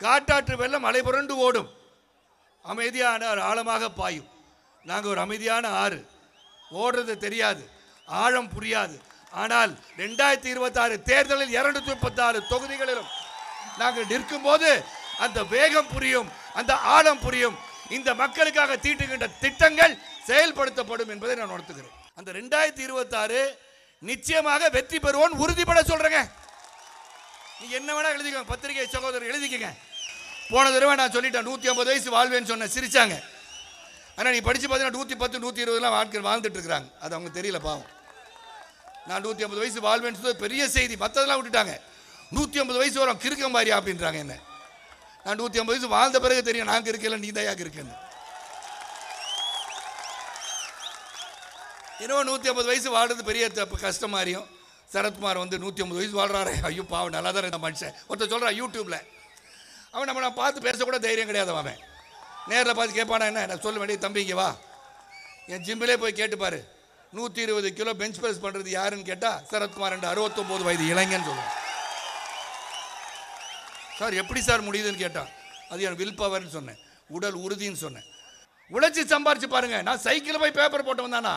காட்டாற்று வெள்ளம் அலை புரண்டு ஓடும் அமைதியான ஆழமாக பாயும் நாங்கள் ஒரு அமைதியான ஆறு ஓடுறது தெரியாது ஆழம் புரியாது ஆனால் ரெண்டாயிரத்தி இருபத்தாறு தேர்தலில் இருநூத்தி முப்பத்தாறு தொகுதிகளிலும் நாங்கள் நிற்கும் போது அந்த வேகம் புரியும் அந்த ஆழம் புரியும் இந்த மக்களுக்காக தீட்டுகின்ற திட்டங்கள் செயல்படுத்தப்படும் என்பதை நான் உணர்த்துகிறேன் அந்த ரெண்டாயிரத்தி இருபத்தாறு நிச்சயமாக வெற்றி பெறுவோம் உறுதிப்பட சொல்றேங்க நீ என்ன வேணா எழுதிக்கோங்க பத்திரிகை சகோதரர் எழுதிக்கங்க போன தடவை நான் சொல்லிட்டேன் நூற்றி ஐம்பது வயசு வாழ்வேன்னு சொன்னேன் சிரிச்சாங்க ஆனால் நீ படித்து பார்த்தீங்கன்னா நூற்றி பத்து நூற்றி இருபதுலாம் வாழ்க்கை வாழ்ந்துட்டு இருக்கிறாங்க அது அவங்க தெரியல பாவம் நான் நூற்றி ஐம்பது வயசு வாழ்வேன்னு சொல்லி பெரிய செய்தி மற்றதெல்லாம் விட்டுட்டாங்க நூற்றி ஐம்பது வயசு வரும் கிறுக்கம் பாரியா அப்படின்றாங்க என்ன நான் நூற்றி ஐம்பது வயசு வாழ்ந்த பிறகு தெரியும் நாங்கள் இருக்கல நீ தயாக இருக்கேன்னு இன்னும் நூற்றி ஐம்பது வயசு வாழ்றது பெரிய தப்பு கஷ்டம் மாதிரியும் சரத்குமார் வந்து நூற்றி ஐம்பது வயசு வாழ்றாரு ஐயோ பாவம் நல்லா தான் இந்த மனுஷன் ஒருத்தர் சொல்கிறான் யூடியூப்பில் அவன் நம்ம நான் பார்த்து பேசக்கூட தைரியம் கிடையாது அவன் நேரில் பார்த்து கேட்பானா என்ன நான் சொல்ல வேண்டிய தம்பி இங்கே வா என் ஜிம்மிலே போய் கேட்டுப்பாரு நூற்றி இருபது கிலோ பெஞ்ச் ப்ரெஸ் பண்ணுறது யாருன்னு கேட்டால் சரத்குமார் ரெண்டு அறுபத்தொம்போது வயது இளைஞன்னு சொல்லுவான் சார் எப்படி சார் முடியுதுன்னு கேட்டான் அது என் வில் பவர்னு சொன்னேன் உடல் உறுதின்னு சொன்னேன் உழைச்சி சம்பாரிச்சு பாருங்க நான் சைக்கிள் போய் பேப்பர் போட்டு வந்தானா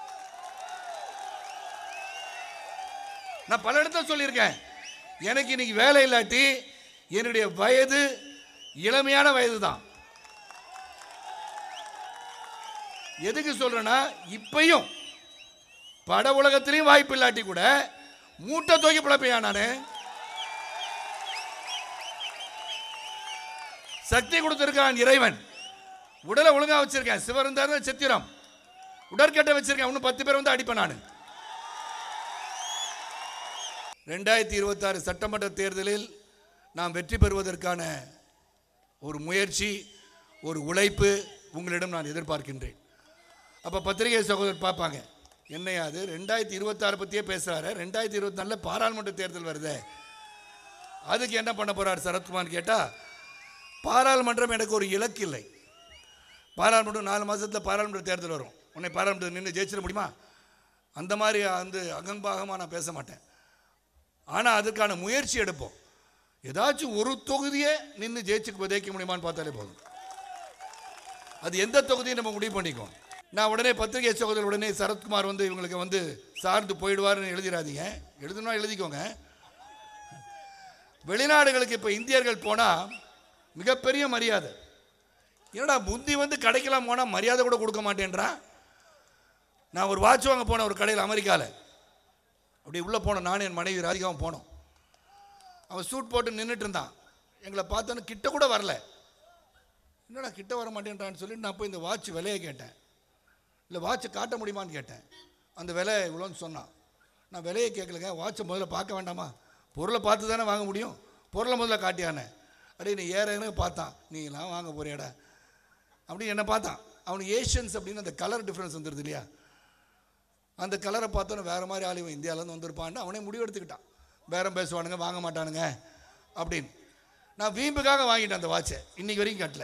நான் பல இடத்துல சொல்லியிருக்கேன் எனக்கு இன்னைக்கு வேலை இல்லாட்டி என்னுடைய வயது இளமையான வயது தான் எதுக்கு சொல்றேன்னா இப்பையும் பட உலகத்திலையும் வாய்ப்பு இல்லாட்டி கூட மூட்டை தூக்கி பிழைப்பையா நானு சக்தி கொடுத்திருக்கான் இறைவன் உடலை ஒழுங்கா வச்சிருக்கேன் சிவர் இருந்தாரு சித்திரம் உடற்கட்டை வச்சிருக்கேன் இன்னும் பத்து பேர் வந்து அடிப்பேன் நான் ரெண்டாயிரத்தி இருபத்தாறு சட்டமன்ற தேர்தலில் நாம் வெற்றி பெறுவதற்கான ஒரு முயற்சி ஒரு உழைப்பு உங்களிடம் நான் எதிர்பார்க்கின்றேன் அப்போ பத்திரிகை சகோதரர் பார்ப்பாங்க என்னையா அது ரெண்டாயிரத்தி இருபத்தாறு பற்றியே பேசுகிறாரு ரெண்டாயிரத்தி இருபத்தி நாலில் பாராளுமன்ற தேர்தல் வருதே அதுக்கு என்ன பண்ண போகிறார் சரத்குமார் கேட்டால் பாராளுமன்றம் எனக்கு ஒரு இலக்கு இல்லை பாராளுமன்றம் நாலு மாதத்தில் பாராளுமன்ற தேர்தல் வரும் உன்னை பாராளுமன்றத்தில் நின்று ஜெயிச்சிட முடியுமா அந்த மாதிரி வந்து அகம்பாகமாக நான் பேச மாட்டேன் ஆனால் அதுக்கான முயற்சி எடுப்போம் ஏதாச்சும் ஒரு தொகுதியை நின்று ஜெயிச்சு ஜெயிக்க முடியுமான்னு பார்த்தாலே போதும் அது எந்த தொகுதியும் நம்ம முடிவு பண்ணிக்குவோம் நான் உடனே பத்திரிகை சகோதரர் உடனே சரத்குமார் வந்து இவங்களுக்கு வந்து சார்ந்து போயிடுவார்னு எழுதிடாதீங்க எழுதுனா எழுதிக்கோங்க வெளிநாடுகளுக்கு இப்போ இந்தியர்கள் போனால் மிகப்பெரிய மரியாதை என்னடா முந்தி வந்து கடைக்கெல்லாம் போனால் மரியாதை கூட கொடுக்க மாட்டேன்றான் நான் ஒரு வாட்ச் வாங்க போனேன் ஒரு கடையில் அமெரிக்காவில் அப்படி உள்ளே போனோம் நானும் என் மனைவி ராதிகாவும் போனோம் அவன் சூட் போட்டு நின்றுட்டு இருந்தான் எங்களை பார்த்தோன்னு கிட்ட கூட வரல என்னடா கிட்ட வர மாட்டேன்றான்னு சொல்லிட்டு நான் போய் இந்த வாட்ச் விலையை கேட்டேன் இல்லை வாட்சை காட்ட முடியுமான்னு கேட்டேன் அந்த விலை இவ்வளோன்னு சொன்னான் நான் விலையை கேட்கலங்க வாட்சை முதல்ல பார்க்க வேண்டாமா பொருளை பார்த்து தானே வாங்க முடியும் பொருளை முதல்ல காட்டியானே அப்படியே நீ ஏற இறங்க பார்த்தான் நீலாம் வாங்க போறியாடா அப்படின்னு என்னை பார்த்தான் அவனுக்கு ஏஷியன்ஸ் அப்படின்னு அந்த கலர் டிஃப்ரென்ஸ் வந்துடுது இல்லையா அந்த கலரை பார்த்தோன்னே வேறு மாதிரி ஆள் இவன் இந்தியாவிலேருந்து வந்திருப்பான்னு அவனே முடிவு எடுத்துக்கிட்டான் பேரம் பேசுவானுங்க வாங்க மாட்டானுங்க அப்படின்னு நான் வீம்புக்காக வாங்கிட்டேன் அந்த வாட்சை இன்னைக்கு வரைக்கும் கட்டல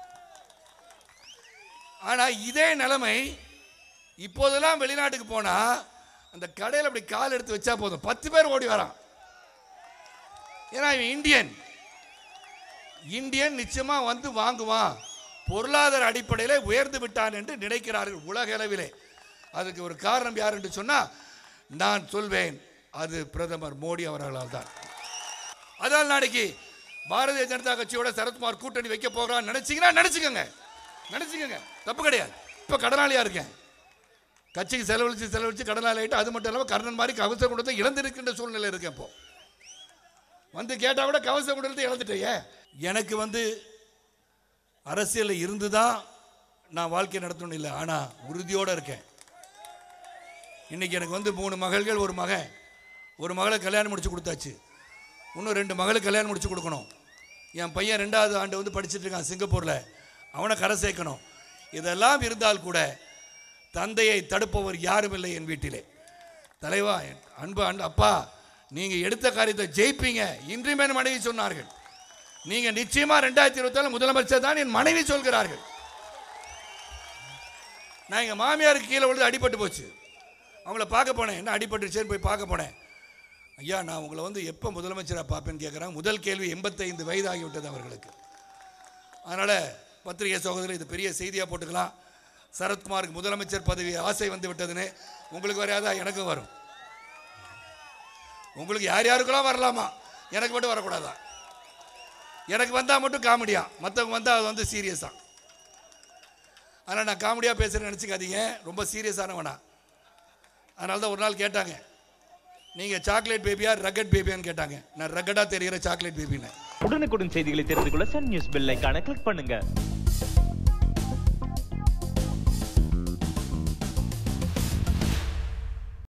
ஆனால் இதே நிலைமை இப்போதெல்லாம் வெளிநாட்டுக்கு போனால் அந்த கடையில் அப்படி கால் எடுத்து வச்சா போதும் பத்து பேர் ஓடி வரான் ஏன்னா இவன் இந்தியன் இந்தியன் நிச்சயமாக வந்து வாங்குவான் பொருளாதார அடிப்படையில் உயர்ந்து விட்டான் என்று நினைக்கிறார்கள் உலக அளவிலே அதுக்கு ஒரு காரணம் யார் என்று சொன்னால் நான் சொல்வேன் அது பிரதமர் மோடி அவர்களால் தான் அதனால் நாளைக்கு பாரதிய ஜனதா கட்சியோட சரத்குமார் கூட்டணி வைக்க போகிறான்னு நினைச்சீங்கன்னா நினைச்சுக்கோங்க நினைச்சுக்கோங்க தப்பு கிடையாது இப்போ கடனாளியாக இருக்கேன் கட்சிக்கு செலவழிச்சு செலவழிச்சு கடனாளி ஆகிட்டு அது மட்டும் இல்லாமல் கர்ணன் மாதிரி கவச குண்டத்தை இழந்திருக்கின்ற சூழ்நிலை இருக்கேன் இப்போ வந்து கேட்டால் கூட கவச குண்டத்தை இழந்துட்டேயே எனக்கு வந்து அரசியலில் இருந்து தான் நான் வாழ்க்கை நடத்தணும் இல்லை ஆனால் உறுதியோடு இருக்கேன் இன்னைக்கு எனக்கு வந்து மூணு மகள்கள் ஒரு மகன் ஒரு மகளை கல்யாணம் முடிச்சு கொடுத்தாச்சு இன்னும் ரெண்டு மகளுக்கு கல்யாணம் முடிச்சு கொடுக்கணும் என் பையன் ரெண்டாவது ஆண்டு வந்து படிச்சுட்டு இருக்கான் சிங்கப்பூரில் அவனை கரை சேர்க்கணும் இதெல்லாம் இருந்தால் கூட தந்தையை தடுப்பவர் யாரும் இல்லை என் வீட்டிலே தலைவா என் அன்பு அன்பு அப்பா நீங்கள் எடுத்த காரியத்தை ஜெயிப்பீங்க இன்றியுமே என் மனைவி சொன்னார்கள் நீங்கள் நிச்சயமாக ரெண்டாயிரத்தி இருபத்தாலு முதலமைச்சர் தான் என் மனைவி சொல்கிறார்கள் நான் எங்கள் மாமியாருக்கு கீழே விழுந்து அடிபட்டு போச்சு அவங்கள பார்க்க போனேன் என்ன அடிபட்டுருச்சேன்னு போய் பார்க்க போனேன் ஐயா நான் உங்களை வந்து எப்போ முதலமைச்சராக பார்ப்பேன்னு கேட்குறேன் முதல் கேள்வி எண்பத்தைந்து வயது ஆகிவிட்டது அவர்களுக்கு அதனால் பத்திரிகை சகோதரர் இது பெரிய செய்தியாக போட்டுக்கலாம் சரத்குமாருக்கு முதலமைச்சர் பதவி ஆசை வந்து விட்டதுன்னு உங்களுக்கு வராதா எனக்கும் வரும் உங்களுக்கு யார் யாருக்கெல்லாம் வரலாமா எனக்கு மட்டும் வரக்கூடாதா எனக்கு வந்தால் மட்டும் காமெடியா மற்றவங்க வந்தால் அது வந்து சீரியஸாக ஆனால் நான் காமெடியாக பேசுகிறேன்னு நினச்சிக்காதீங்க ரொம்ப சீரியஸானவனா அதனால தான் ஒரு நாள் கேட்டாங்க நீங்கள் சாக்லேட் பேபியா ரக்கட் பேபியான்னு கேட்டாங்க நான் ரக்கடாக தெரிகிற சாக்லேட் பேபின்னு உடனுக்குடன் செய்திகளை தெரிந்து கொள்ள சன் நியூஸ் பெல் ஐகானை கிளிக் பண்ணுங்க